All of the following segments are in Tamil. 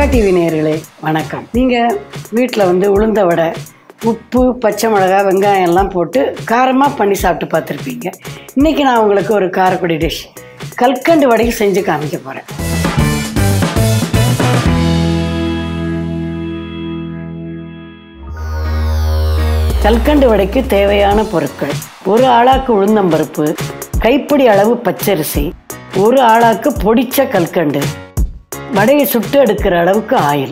டிவி நேயர்களே வணக்கம் நீங்கள் வீட்டில் வந்து உளுந்த வடை உப்பு பச்சை மிளகாய் வெங்காயம் எல்லாம் போட்டு காரமாக பண்ணி சாப்பிட்டு பார்த்துருப்பீங்க இன்றைக்கி நான் உங்களுக்கு ஒரு காரக்குடி டிஷ் கல்கண்டு வடைக்கு செஞ்சு காமிக்க போகிறேன் கல்கண்டு வடைக்கு தேவையான பொருட்கள் ஒரு ஆளாக்கு உளுந்தம்பருப்பு கைப்பிடி அளவு பச்சரிசி ஒரு ஆளாக்கு பொடிச்ச கல்கண்டு வடையை சுட்டு எடுக்கிற அளவுக்கு ஆயில்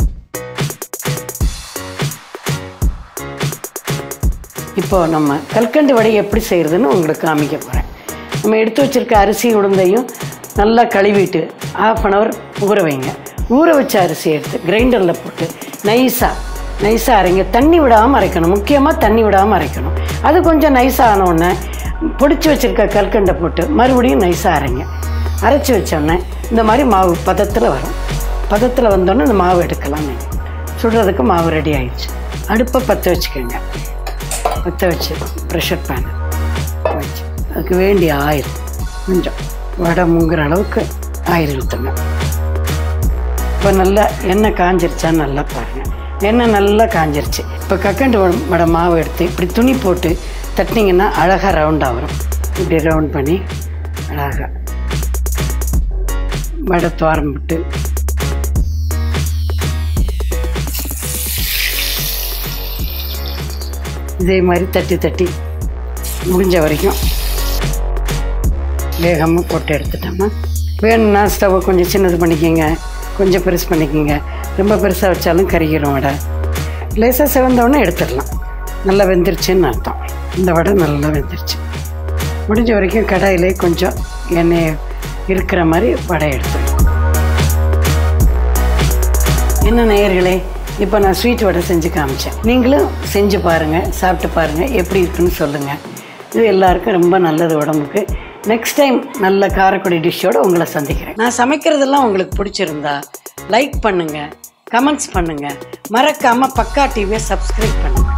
இப்போ நம்ம கல்கண்டு வடை எப்படி செய்கிறதுன்னு உங்களுக்கு காமிக்க போகிறேன் நம்ம எடுத்து வச்சிருக்க அரிசி உளுந்தையும் நல்லா கழுவிட்டு ஆஃப் அன் ஹவர் ஊற வைங்க ஊற வச்ச அரிசி எடுத்து கிரைண்டரில் போட்டு நைஸாக நைஸாக அரைங்க தண்ணி விடாமல் அரைக்கணும் முக்கியமாக தண்ணி விடாமல் அரைக்கணும் அது கொஞ்சம் நைஸாக ஆனவுடனே பொடிச்சு வச்சுருக்க கல்கண்டை போட்டு மறுபடியும் நைஸாக அரைங்க அரைச்சி வச்சோடனே இந்த மாதிரி மாவு பதத்தில் வரும் பதத்தில் வந்தோடனே இந்த மாவு எடுக்கலாம் நீங்கள் சுடுறதுக்கு மாவு ரெடி ஆயிடுச்சு அடுப்பை பற்ற வச்சுக்கோங்க பற்ற வச்சு ப்ரெஷர் பேன் வச்சு அதுக்கு வேண்டிய ஆயில் கொஞ்சம் வடை முங்குற அளவுக்கு ஆயில் ஊற்றுங்க இப்போ நல்லா எண்ணெய் காஞ்சிருச்சான்னு நல்லா பாருங்கள் எண்ணெய் நல்லா காஞ்சிருச்சு இப்போ கக்கண்டு வ- வடை மாவு எடுத்து இப்படி துணி போட்டு தட்டினீங்கன்னா அழகாக ரவுண்டாக வரும் இப்படி ரவுண்ட் பண்ணி அழகாக வடை துவாரம் விட்டு இதே மாதிரி தட்டி தட்டி முடிஞ்ச வரைக்கும் வேகமாக போட்டு எடுத்துட்டோம்னா வேணும்னா ஸ்டவ்வை கொஞ்சம் சின்னது பண்ணிக்கோங்க கொஞ்சம் பெருசு பண்ணிக்கோங்க ரொம்ப பெருசாக வச்சாலும் கருகிரும் வடை லேசாக சிவந்தோடனே எடுத்துடலாம் நல்லா வெந்துருச்சுன்னு அர்த்தம் இந்த வடை நல்லா வெந்துருச்சு முடிஞ்ச வரைக்கும் கடாயிலே கொஞ்சம் எண்ணெய் இருக்கிற மாதிரி வடை எடுத்துடலாம் என்ன நேயர்களே இப்போ நான் ஸ்வீட் வடை செஞ்சு காமிச்சேன் நீங்களும் செஞ்சு பாருங்கள் சாப்பிட்டு பாருங்கள் எப்படி இருக்குன்னு சொல்லுங்கள் இது எல்லாருக்கும் ரொம்ப நல்லது உடம்புக்கு நெக்ஸ்ட் டைம் நல்ல காரக்குடி டிஷ்ஷோட உங்களை சந்திக்கிறேன் நான் சமைக்கிறதெல்லாம் உங்களுக்கு பிடிச்சிருந்தா லைக் பண்ணுங்கள் கமெண்ட்ஸ் பண்ணுங்கள் மறக்காமல் பக்கா டிவியை சப்ஸ்கிரைப் பண்ணுங்கள்